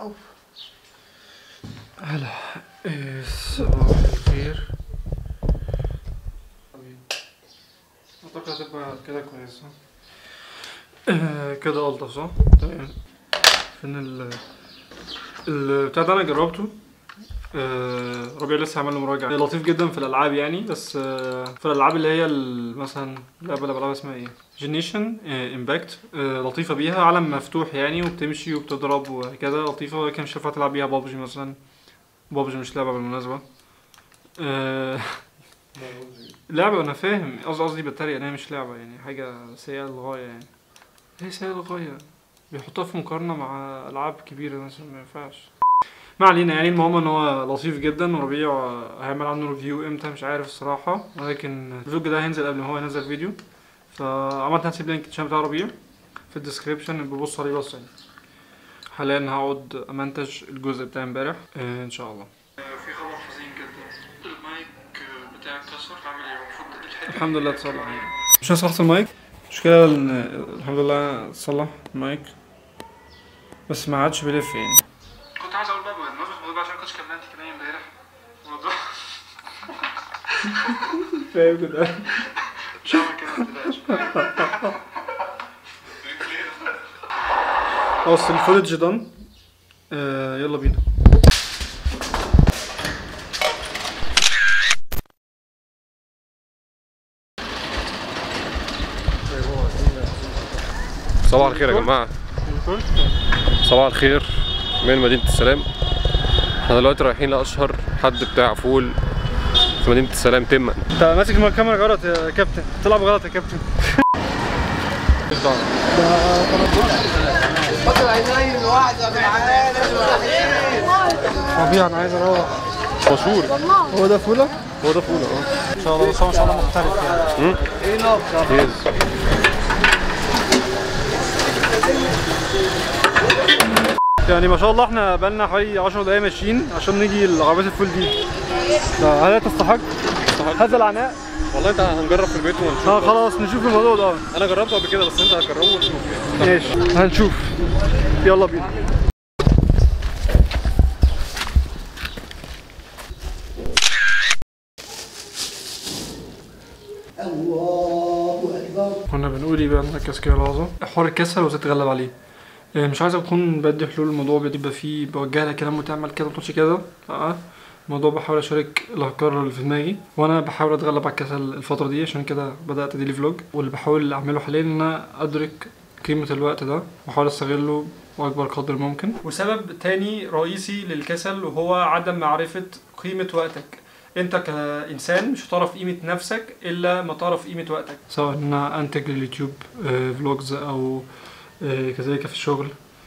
اوف هلا إيه، صباح الخير اعتقد هتبقى كده كويسة آه، كده ألطف صح؟ تمام فين ال البتاع ده انا جربته آه، ربيع لسه عمل له مراجعة لطيف جدا في الالعاب يعني بس آه، في الالعاب اللي هي ال- مثلا اللعبة اللي بلعبها اسمها ايه جينيشن امباكت لطيفة بيها عالم مفتوح يعني وبتمشي وبتضرب وكذا لطيفة لكن مش هينفع تلعب بيها بابجي مثلا بابجي مش لعبة بالمناسبة آه، لعبة أنا فاهم قصدي قصدي بتريق إن هي مش لعبة يعني حاجة سيئة للغاية يعني هي سيئة للغاية بيحطوها في مقارنة مع ألعاب كبيرة مثلا ما ينفعش ما علينا يعني المهم ان هو لطيف جدا وربيع هيعمل عنه ريفيو امتى مش عارف الصراحة ولكن الفيديو ده هينزل قبل ما هو ينزل فيديو فعملت هسيب لينك الشانل بتاع ربيع في الديسكريبشن ببص عليه بس يعني حاليا هقعد امنتج الجزء بتاع امبارح آه، ان شاء الله في خبر حزين جدا المايك بتاعي اتكسر هعمل ايه المفروض الحمد لله اتصلح يعني مش انا صلحت المايك المشكلة ان الحمد لله اتصلح المايك بس ما عادش بيلف يعني كنت عايز اقول بقى بالمناسبة الموضوع ده عشان كنتش كلمت كده امبارح الموضوع فاهم كده مش هعمل كده متقلقش خلاص الفوتج دان آه يلا بينا صباح الخير يا جماعة صباح الخير من مدينة السلام احنا دلوقتي رايحين لأشهر حد بتاع فول في مدينة السلام تما انت ماسك الكاميرا غلط يا كابتن تلعب غلط يا كابتن ربيع انا عايز اروح مشهور هو ده فولك هو ده فول اه ان شاء الله بس هو ما شاء الله مختلف يعني يس يعني ما شاء الله احنا بقالنا حوالي 10 دقايق ماشيين عشان نيجي لعربية الفول دي هل هي تستحق هذا العناء؟ والله انت هنجرب في البيت ونشوف اه خلاص نشوف الموضوع ده انا جربته قبل كده بس انت هتجربه ونشوف يعني ماشي هنشوف يلا بينا كنا بنقول ايه بقى نركز كده لحظة حوار الكسل وتتغلب عليه آه، مش عايز اكون بدي حلول الموضوع بيبقى فيه بوجه لك كلام وتعمل كده وتمشي كده لا الموضوع بحاول اشارك الافكار اللي في دماغي وانا بحاول اتغلب على الكسل الفتره دي عشان كده بدات اديلي فلوج واللي بحاول اعمله حاليا ان انا ادرك قيمه الوقت ده واحاول استغله باكبر قدر ممكن وسبب تاني رئيسي للكسل وهو عدم معرفه قيمه وقتك انت كانسان مش هتعرف قيمه نفسك الا ما تعرف قيمه وقتك سواء ان انا انتج لليوتيوب آه، فلوجز او آه، كذلك في الشغل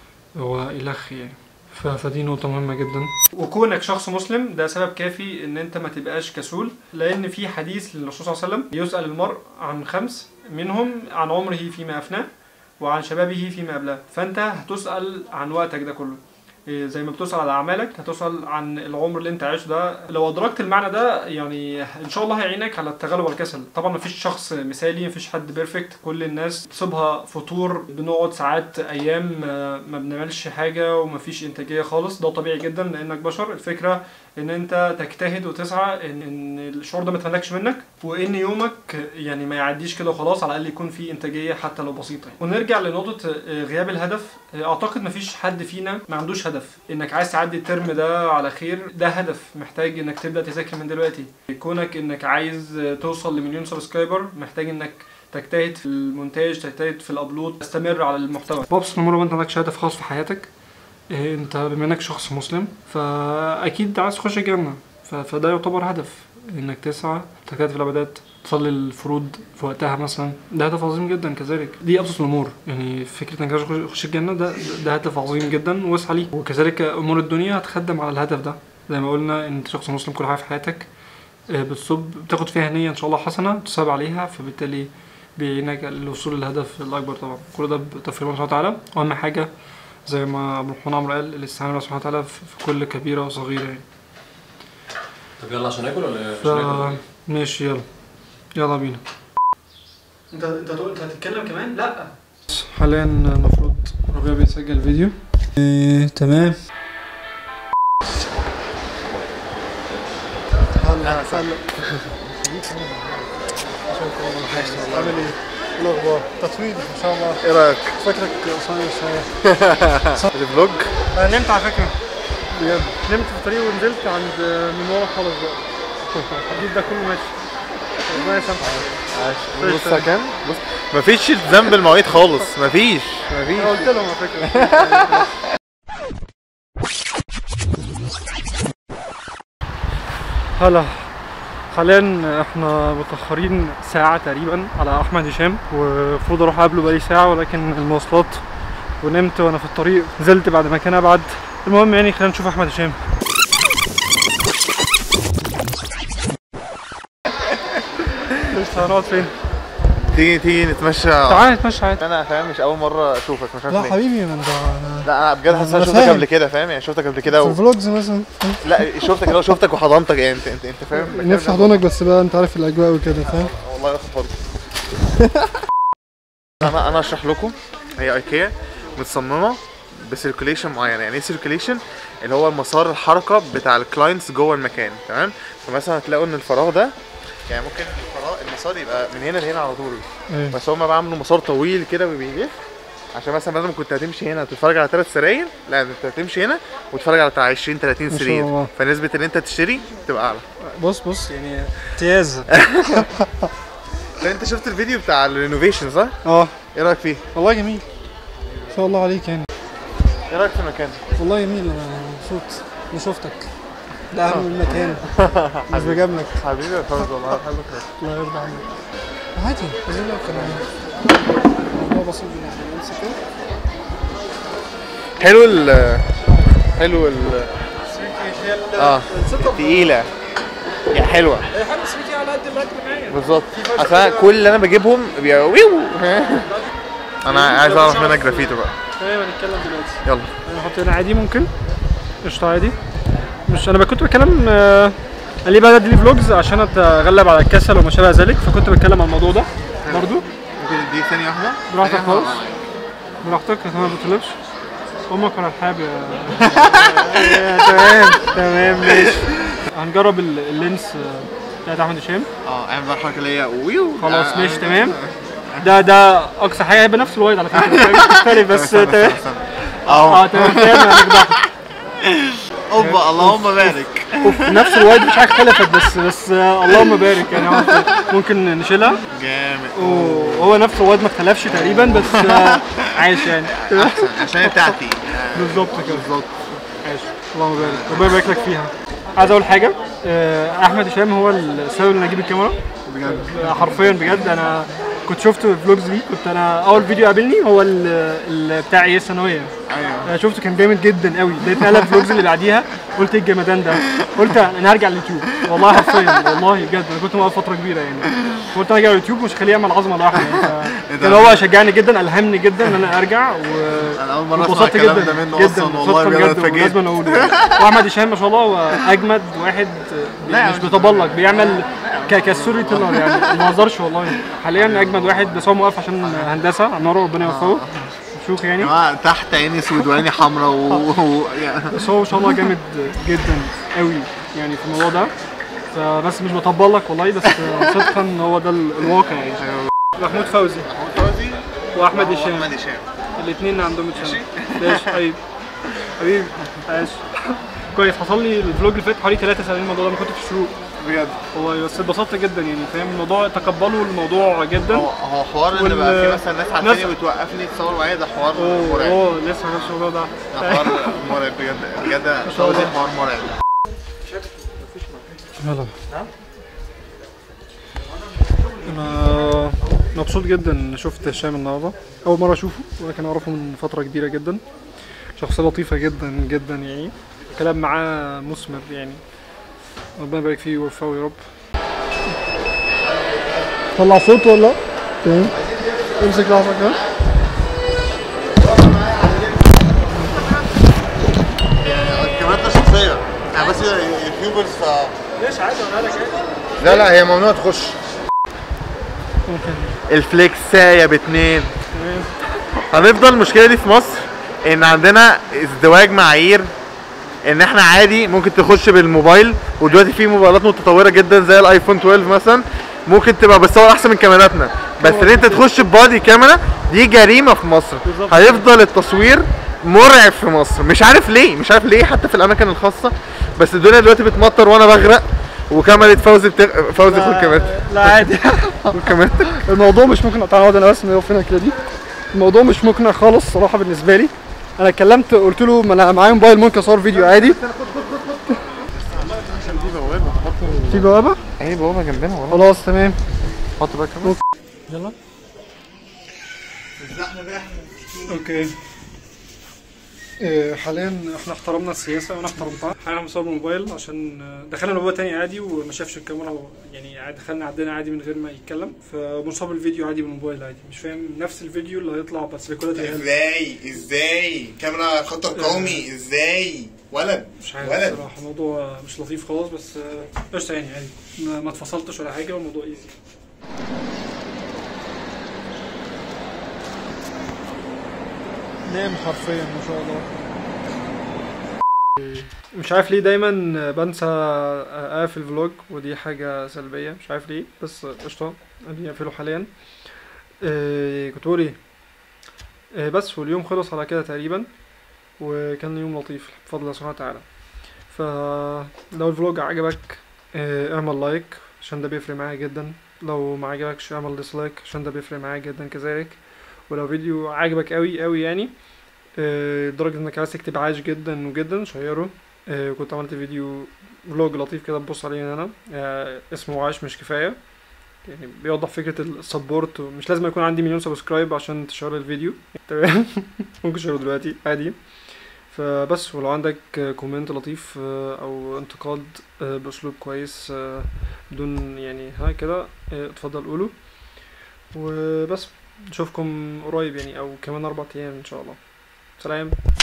والخ يعني ف- فدي نقطة مهمة جدا وكونك شخص مسلم ده سبب كافي ان انت ما تبقاش كسول لان في حديث للرسول صلى الله عليه وسلم يسأل المرء عن خمس منهم عن عمره فيما افناه وعن شبابه فيما ابلاه فانت هتسأل عن وقتك ده كله إيه، زي ما بتسأل على أعمالك هتسأل عن العمر اللي أنت عايشه ده لو أدركت المعنى ده يعني إن شاء الله هيعينك على التغلب على الكسل طبعا مفيش شخص مثالي مفيش حد بيرفكت كل الناس تصيبها فتور بنقعد ساعات أيام ما ما بنعملش حاجة ومفيش إنتاجية خالص ده طبيعي جدا لأنك بشر الفكرة ان انت تجتهد وتسعى ان ان الشعور ده ما يتفلتش منك وان يومك يعني ما يعديش كده وخلاص على الاقل يكون فيه انتاجيه حتى لو بسيطه يعني. ونرجع لنقطه آه، غياب الهدف آه، اعتقد ما فيش حد فينا ما عندوش هدف انك عايز تعدي الترم ده على خير ده هدف محتاج انك تبدا تذاكر من دلوقتي كونك انك عايز آه، توصل لمليون سبسكرايبر محتاج انك تجتهد في المونتاج تجتهد في الابلود تستمر على المحتوى بابس الامور وانت عندكش هدف خاص في حياتك إيه، انت بما انك شخص مسلم فاكيد عايز تخش الجنه ف- فده يعتبر هدف انك تسعى تجتهد في العبادات تصلي الفروض في وقتها مثلا ده هدف عظيم جدا كذلك دي ابسط الامور يعني فكره انك عايز تخش- تخش الجنه ده ده هدف عظيم جدا واسعى ليه وكذلك امور الدنيا هتخدم على الهدف ده زي ما قلنا ان انت شخص مسلم كل حاجه في حياتك آه، بتصب بتاخد فيها نيه ان شاء الله حسنه تصاب عليها فبالتالي بيعينك للوصول للهدف الاكبر طبعا كل ده بتوفيق الله سبحانه وتعالى واهم حاجه زي ما عبد الرحمن عمرو قال الاستعانة بالله سبحانه وتعالى في في كل كبيرة وصغيرة يعني طب يلا عشان ناكل ولا ف ماشي يلا يلا بينا انت انت هتقول انت هتتكلم كمان؟ لا حاليا المفروض ربيع بيسجل فيديو إيه تمام لا سلم عامل ايه؟ ايه الاخبار؟ تطويل ان شاء الله ايه رايك؟ فاكرك قصير شويه الفلوج انا نمت على فكره بجد نمت في الطريق ونزلت عند من ورا خالص بقى الجيب ده كله ماشي ربنا يسامحك بص يا كان بص مفيش التزام بالمواعيد خالص مفيش مفيش انا قلت لهم على فكره هلا حاليا احنا متاخرين ساعه تقريبا على احمد هشام ومفروض اروح اقابله بقالي ساعه ولكن المواصلات ونمت وانا في الطريق نزلت بعد ما كان ابعد المهم يعني خلينا نشوف احمد هشام قشطة، هنقعد فين؟ تيجي تيجي نتمشى تعالى نتمشى عادي انا فاهم مش اول مره اشوفك مش عارف لا ليه. حبيبي ما انت أنا- لا انا بجد حاسس إن أنا انا شفتك فاهم. قبل كده فاهم يعني شفتك قبل كده في و... الفلوجز مثلا لا شفتك اللي هو شفتك وحضنتك يعني انت انت انت فاهم نفسي احضنك بس بقى انت عارف الاجواء وكده فاهم والله ياخد برضه انا انا اشرح لكم هي ايكيا متصممه بسيركوليشن معين يعني ايه سيركوليشن اللي هو مسار الحركه بتاع الكلاينتس جوه المكان تمام فمثلا هتلاقوا ان الفراغ ده يعني ممكن الفراغ المسار يبقى من هنا لهنا على طول ايه بس هما بقى عملوا مسار طويل كده وبيلف عشان مثلا بدل ما كنت هتمشي هنا تتفرج على ثلاث سراير لا انت هتمشي هنا وتتفرج على بتاع 20 30 ما شاء سرير الله. فنسبه ان انت تشتري تبقى اعلى بص بص يعني امتياز ده انت شفت الفيديو بتاع الرينوفيشن صح؟ اه ايه رايك فيه؟ والله جميل ما شاء الله عليك يعني ايه رايك في المكان؟ والله جميل انا مبسوط اني شفتك ده اهم من المكان مش بجاملك حبيبي يا فوز والله بحبك الله يرضى عنك عادي عايزين لك انا الموضوع بسيط جدا امسك كده حلو ال حلو ال اه تقيلة يعني حلوة هي حاجه سميكي على قد الاكل معايا بالظبط اصل أنا كل اللي انا بجيبهم بيبقى ويو انا عايز اعرف منك جرافيتو بقى تمام هنتكلم دلوقتي يلا انا احط هنا عادي ممكن قشطه عادي مش انا بقى كنت بتكلم آه، قال لي بقى دي فلوجز عشان اتغلب على الكسل وما شابه ذلك فكنت بتكلم عن الموضوع ده برضو ممكن دي ثانية واحدة براحتك خالص براحتك عشان ما بتطلبش امك ولا الحاب يا تمام تمام ماشي هنجرب ال- اللينس آه، بتاعت احمد هشام اه اعمل بقى الحركة اللي هي ويو خلاص ماشي تمام ده ده اقصى حاجه هيبقى نفس الوايد على فكره مش مختلف بس تمام اه اهو تمام تمام هنجدعها اوبا اللهم بارك اوف نفس الوايد مش حاجه اختلفت بس بس آه، اللهم بارك يعني هو ممكن نشيلها جامد وهو نفس الوايد ما اختلفش تقريبا بس آه، عايش يعني احسن عشان هي بتاعتي بالظبط كده بالظبط عايش اللهم بارك ربنا يبارك لك فيها عايز اقول حاجه آه، احمد هشام هو السبب ان انا اجيب الكاميرا بجد حرفيا بجد انا كنت شفت فلوجز ليه كنت انا اول فيديو قابلني هو ال- ال- بتاع ايه الثانويه ايوه انا شفته كان جامد جدا قوي لقيت قلب فلوجز اللي بعديها قلت ايه الجمدان ده قلت انا هرجع اليوتيوب والله حرفيا والله بجد انا كنت موقف فتره كبيره يعني قلت ارجع اليوتيوب مش هخليه يعمل عظمه لوحده يعني ف- كان هو شجعني جدا الهمني جدا ان انا ارجع و انا اول مرة اسمع واتبسطت الكلام جدا ده منه جدا اصلا اتبسطت والله بجد بجد اتفاجئت ولازم اقوله يعني. واحمد هشام ما شاء الله هو اجمد واحد لا، مش مش- بيتبلق بيعمل ك كستوري تيلر يعني ما بهزرش والله حاليا اجمد واحد بس هو موقف عشان هندسه عماره ربنا يوفقه شوف يعني يا جماعة تحت عيني اسود وعيني حمراء و... و... يعني بس هو ما شاء الله جامد جدا قوي يعني في الموضوع ده فبس مش بطبلك والله بس صدقا هو ده ال- الواقع يعني محمود فوزي فوزي واحمد هشام محمد هشام الاثنين عندهم هشام ماشي حبيبي حبيبي ماشي كويس حصل لي الفلوج اللي فات حوالي ثلاثة سنين الموضوع ده ما كنت في الشروق بجد والله بس اتبسطت جدا يعني فاهم الموضوع تقبلوا الموضوع جدا هو هو حوار ان وال- بقى في مثلا ناس ناس- عارفاني وتوقفني تصور معايا ده حوار اوه مرعب اوه لسه ما جابش الموضوع ده ده حوار مرعب بجد بجد شاء فوزي الله. حوار مرعب يلا انا مبسوط جدا ان شفت هشام النهارده اول مره اشوفه ولكن اعرفه من فتره كبيره جدا شخصيه لطيفه جدا جدا يعني الكلام معاه مثمر يعني ربنا يبارك فيه ويوفقه يا رب طلع صوت ولا تمام امسك لحظه كده الكاميرات ده شخصيه انا بس يوتيوبرز ف ليش عادي انا لك لا لا هي ممنوع تخش ممكن الفليكسايه باتنين تمام هنفضل المشكله دي في مصر ان عندنا ازدواج معايير ان احنا عادي ممكن تخش بالموبايل ودلوقتي في موبايلات متطوره جدا زي الايفون 12 مثلا ممكن تبقى بتصور احسن من كاميراتنا بس ان انت تخش ببادي كاميرا دي جريمه في مصر بالظبط. هيفضل التصوير مرعب في مصر مش عارف ليه مش عارف ليه حتى في الاماكن الخاصه بس الدنيا دلوقتي بتمطر وانا بغرق وكاميرا فوزي بتغ... فوزي خد كاميرتك لا عادي خد كاميرتك الموضوع مش مقنع تعالى اقعد انا بس نقف هنا كده دي الموضوع مش مقنع خالص صراحه بالنسبه لي انا اتكلمت قلت له ما انا معايا موبايل ممكن اصور فيديو عادي دي بوابه حط في بوابه اهي بوابه جنبنا ورا خلاص تمام حط بقى كاميرا يلا اوكي إيه، حاليا احنا احترمنا السياسه وانا احترمتها حاليا بنصور بالموبايل عشان آه، دخلنا بوابه تاني عادي وما شافش الكاميرا و- يعني عادي دخلنا عدينا عادي من غير ما يتكلم فبنصور الفيديو عادي بالموبايل عادي مش فاهم نفس الفيديو اللي هيطلع بس ريكوردات هي ازاي ازاي كاميرا خطر قومي ازاي ولد مش عارف ولد بصراحه الموضوع مش لطيف خالص بس آه، قشطه يعني عادي ما ما اتفصلتش ولا حاجه والموضوع ايزي نام حرفيا ما شاء الله مش عارف ليه دايما بنسى اقفل فلوج ودي حاجة سلبية مش عارف ليه بس قشطة ادي اقفله حاليا إيه كنت بقول ايه إيه بس واليوم خلص على كده تقريبا وكان يوم لطيف بفضل الله سبحانه وتعالى فلو الفلوج عجبك إيه اعمل لايك عشان ده بيفرق معايا جدا لو ما عجبكش اعمل ديسلايك عشان ده بيفرق معايا جدا كذلك ولو فيديو عجبك قوي قوي يعني آه، لدرجة انك عايز تكتب عايش جدا وجدا شيره آه، كنت عملت فيديو فلوج لطيف كده تبص عليه هنا آه، اسمه عايش مش كفاية يعني بيوضح فكرة السبورت مش لازم يكون عندي مليون سبسكرايب عشان تشير الفيديو تمام ممكن تشيره دلوقتي عادي فبس ولو عندك آه، كومنت لطيف آه، او انتقاد آه، باسلوب كويس آه، بدون يعني ها كده آه، اتفضل قوله وبس نشوفكم قريب يعني او كمان اربع ايام ان شاء الله سلام